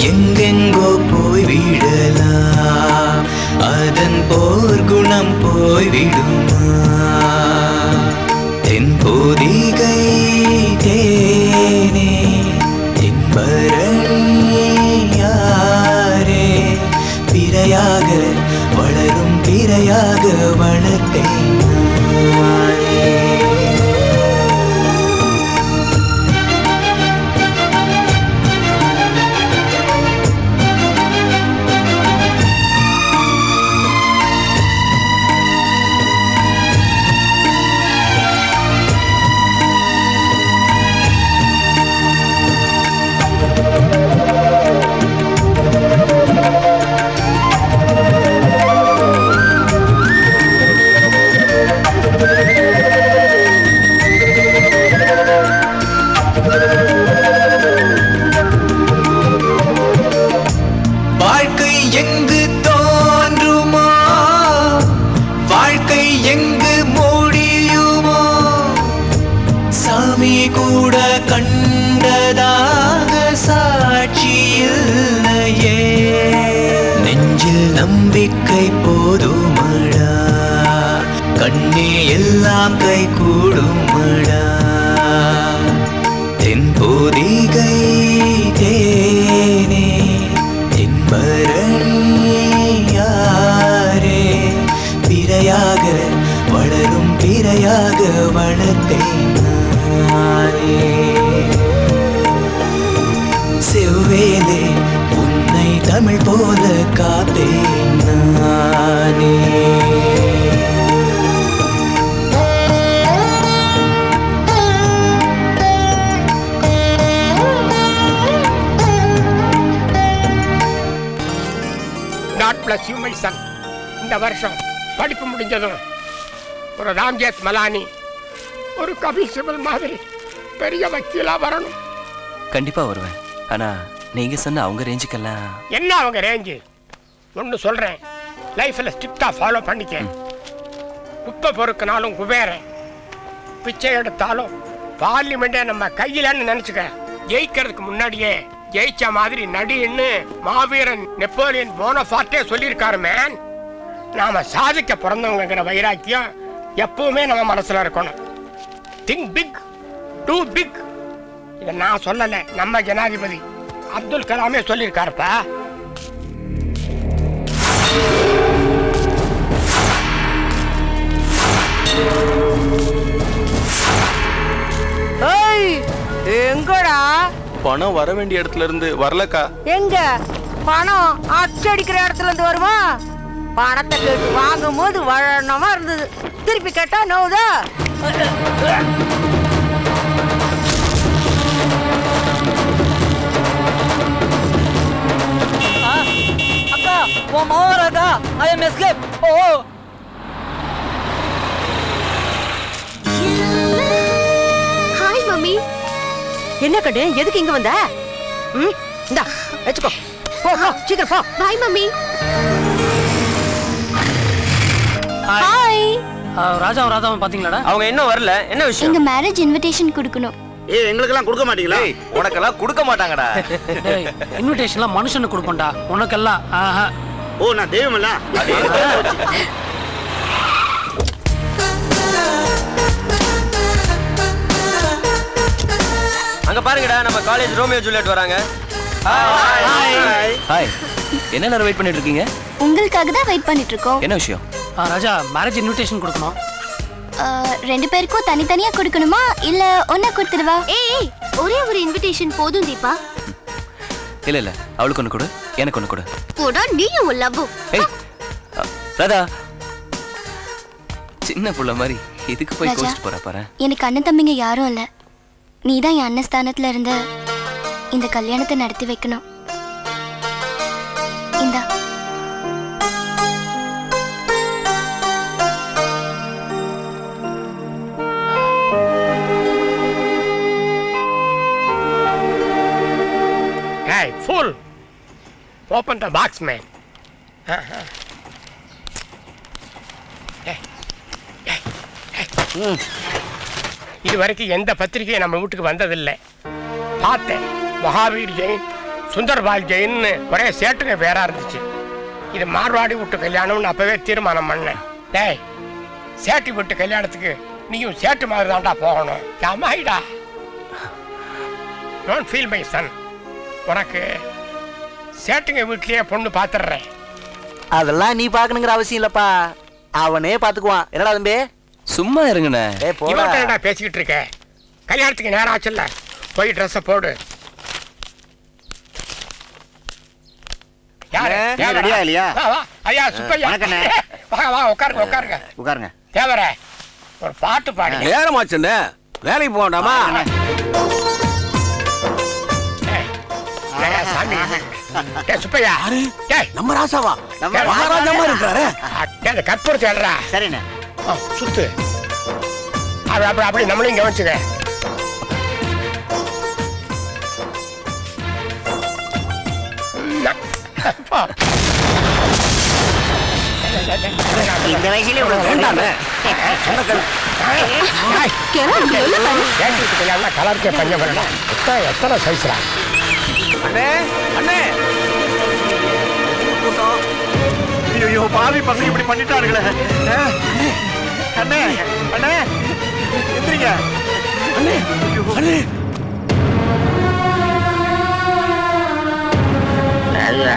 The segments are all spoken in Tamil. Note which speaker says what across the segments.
Speaker 1: எங்கெங்கோ போய் விடலாம் அதன் போர் குணம் போய் விடுமா தென் பொதிகை தேனே தென்பரணி யாரே பிறையாக வளரும் பிறையாக வளர்த்தேன் நானே. வாழ்க்கை எங்கு தோன்றுமோ வாழ்க்கை எங்கு முடியுமோ சாமி கூட கண்டதாக சாட்சி இல்லையே நெஞ்சில் நம்பிக்கை போதுமடா கண்ணே எல்லாம் கை கூடுமடா தென் பொதிகை தேனே தென்பரணி யாரே பிறையாக வளரும் பிறையாக வளர்த்தேன் நானே செவ்வேலே உன்னை தமிழ் போல காத்தேன் நானே
Speaker 2: God bless you my son இந்த வருஷம் படிப்பு முடிஞ்சதும் ஒரு ராம்ஜேத் மலானி ஒரு கபில் சிபல் மாதிரி பெரிய வக்கீலா வரணும்
Speaker 3: கண்டிப்பா வருவேன் ஆனா நீங்க சொன்ன அவங்க ரேஞ்சுக்கெல்லாம்
Speaker 2: என்ன அவங்க ரேஞ்சு ஒன்று சொல்றேன் லைஃப்ல ஸ்ட்ரிக்டா ஃபாலோ பண்ணிக்க குப்பை பொறுக்கினாலும் குபேரன் பிச்சை எடுத்தாலும் பார்லிமெண்டே நம்ம கையிலன்னு நினைச்சுக்க ஜெயிக்கிறதுக்கு முன்னாடியே ஜெயிச்ச மாதிரி நடின்னு மாவீரன் நெப்போலியன் போனபார்ட்டே சொல்லியிருக்காரு மேன் நாம சாதிக்க பிறந்தவங்கிற வைராக்கியம் எப்பவுமே நம்ம மனசுல இருக்கணும் திங்க் பிக் டூ பிக் இதை நான் சொல்லல நம்ம ஜனாதிபதி அப்துல் கலாமே சொல்லியிருக்காருப்பா
Speaker 4: ஏய் எங்கடா
Speaker 5: பணம் வர வேண்டிய இடத்துல இருந்து வரலக்கா
Speaker 4: எங்க பணம் அச்சடிக்கிற இடத்துல இருந்து வருமா பணத்தை கேட்டு வாங்கும் போது வழனமா இருந்தது திருப்பி கேட்டா நோவுதா
Speaker 6: அக்கா உன் மோராதா I am escape oh
Speaker 4: hi mummy என்ன கண்ணு எதுக்கு இங்க வந்த ம் இந்தா வச்சுக்கோ போ போ சீக்கிரம் போ பாய் மம்மி
Speaker 7: ஹாய்
Speaker 6: ராஜாவும் ராஜாவும் பாத்தீங்களாடா
Speaker 5: அவங்க இன்னும் வரல என்ன விஷயம்
Speaker 7: எங்க மேரேஜ் இன்விடேஷன் கொடுக்கணும்
Speaker 8: ஏய் எங்களுக்கெல்லாம் கொடுக்க மாட்டீங்களா
Speaker 3: உனக்கெல்லாம் கொடுக்க மாட்டாங்கடா
Speaker 6: டேய் இன்விடேஷன்லாம் மனுஷனுக்கு கொடுப்போம்டா உனக்கெல்லாம் ஆஹா
Speaker 8: ஓ நான் தெய்வமல்ல
Speaker 5: அங்க பாருங்கடா நம்ம காலேஜ் ரோமியோ ஜூலியட் வராங்க
Speaker 3: ஹாய் என்ன நேரம் வெயிட் பண்ணிட்டு இருக்கீங்க
Speaker 7: உங்களுக்காக தான் வெயிட் பண்ணிட்டு இருக்கோம்
Speaker 3: என்ன விஷயம்
Speaker 6: ஆ, ராஜா மேரேஜ் இன்விடேஷன் கொடுக்கணும்
Speaker 7: அஹ், ரெண்டு பேருக்கும் தனித்தனியா கொடுக்கணுமா இல்ல ஒன்னா கொடுத்துடுவா ஏய் ஒரே ஒரு இன்விடேஷன் போதும் தீபா
Speaker 3: இல்ல இல்ல அவளுக்கு ஒண்ணு கொடு எனக்கு ஒண்ணு கொடு
Speaker 7: போடா நீயும் உன் லவ்
Speaker 3: ஏய் அ, ராதா சின்ன புள்ள மாதிரி இதுக்கு போய்
Speaker 7: ராஜா.
Speaker 3: கோச்சிட்டு போறா பாரு
Speaker 7: எனக்கு அண்ணன் தம்பிங்க யாரும் இல்ல நீதான் என் அண்ணன் ஸ்தானத்துல இருந்து இந்த கல்யாணத்தை நடத்தி வைக்கணும் இந்தா
Speaker 2: Hey, fool! Open the box, man. இது வரைக்கும் எந்த பத்திரிகையும் நம்ம வீட்டுக்கு வந்ததில்லை பார்த்தேன் மகாவீர் ஜெயின் சுந்தர்பால் ஜெயின்னு ஒரே சேட்டுங்க பேரா இருந்துச்சு இது மார்வாடி விட்டு கல்யாணம்னு அப்பவே தீர்மானம் பண்ணேன் டேய் சேட்டு விட்டு கல்யாணத்துக்கு நீயும் சேட்டு மாதிரி தான்டா போகணும் ஜமாயிடா டோன்ட் ஃபீல் மை சன் உனக்கு சேட்டுங்க வீட்லயே பொண்ணு பார்த்துடுறேன்
Speaker 9: அதெல்லாம் நீ பாக்கணுங்கிற அவசியம் இல்லப்பா அவனே பாத்துக்குவான் என்னடா தம்பி
Speaker 3: சும்மா இருங்கண்ணே
Speaker 9: ஏ போடா
Speaker 2: இவன்ட்ட என்னடா பேசிக்கிட்டு இருக்க கல்யாணத்துக்கு நேரம் ஆச்சுல்ல போய் ட்ரெஸ்ஸை போடு யாரு?
Speaker 8: அண்ணே, நீ
Speaker 2: தேவரா?
Speaker 8: ரெடியா இல்லையா?
Speaker 2: வா, வா. ஐயா சுப்பையா
Speaker 8: வணக்கண்ணே.
Speaker 2: வா வா உட்காருங்க உட்காருங்க
Speaker 8: உட்காருங்க
Speaker 2: தேவர ஒரு பாட்டு பாடு
Speaker 5: நேரமாச்சுண்ணே வேலைக்கு போகண்டாமா
Speaker 2: ஏய், ஏய்யா, சாமி டேய், சுப்பையா டேய்,
Speaker 5: நம்ம ராசாவா
Speaker 8: நம்ம
Speaker 2: டேய்,
Speaker 5: மகாராஜா மாதிரி இருக்காரு
Speaker 2: ஆ, டேய், அந்த கற்பூரத்தை எடுறா
Speaker 8: சரிண்ணே
Speaker 2: ஆ, சுத்து அப்படி அப்படி அப்படி நம்மளையும் கவனிச்சுக்க ஆ.
Speaker 8: இந்த வயசுல இவ்வளவு
Speaker 5: வேண்டாமே
Speaker 2: கேட்டுட்டு கல்யாணம் கலருக்கே பஞ்சம் பண்ணலாம் எத்தனை எத்தனை சைஸ்ரா
Speaker 5: அண்ணே அண்ணே
Speaker 8: ஐயோ பாவி பசங்க இப்படி பண்ணிட்டாருங்களே அஹ், அண்ணே அண்ணே எந்திரிங்க
Speaker 5: அண்ணே அண்ணே
Speaker 2: ஐயா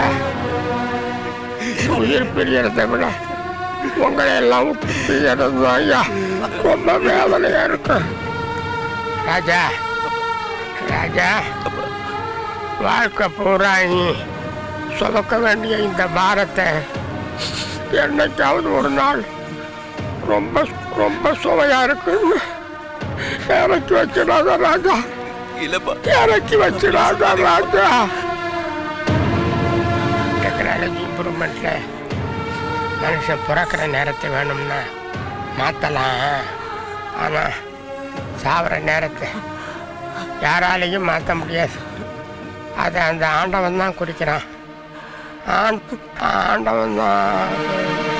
Speaker 2: உயிர் பிரியறதை விட உங்களை எல்லாம் விட்டு பிரியறது தான் ஐயா ரொம்ப வேதனையா இருக்கு ராஜா ராஜா வாழ்க்கை பூரா நீ சுமக்க வேண்டிய இந்த பாரத்தை என்னைக்காவது ஒரு நாள் ரொம்ப ரொம்ப சுவையா இருக்குன்னு இறக்கி வச்சிடாத ராஜா
Speaker 3: இல்லப்பா
Speaker 2: இறக்கி வச்சிடாத ராஜா டெக்னாலஜி இம்ப்ரூவ்மெண்ட்ல மனுஷன் பிறக்கிற நேரத்தை வேணும்னா மாற்றலாம் ஆனால் சாவர நேரத்தை யாராலையும் மாற்ற முடியாது அதை அந்த ஆண்டவன் தான் குறிக்கிறான் ஆண் ஆண்டவன் தான்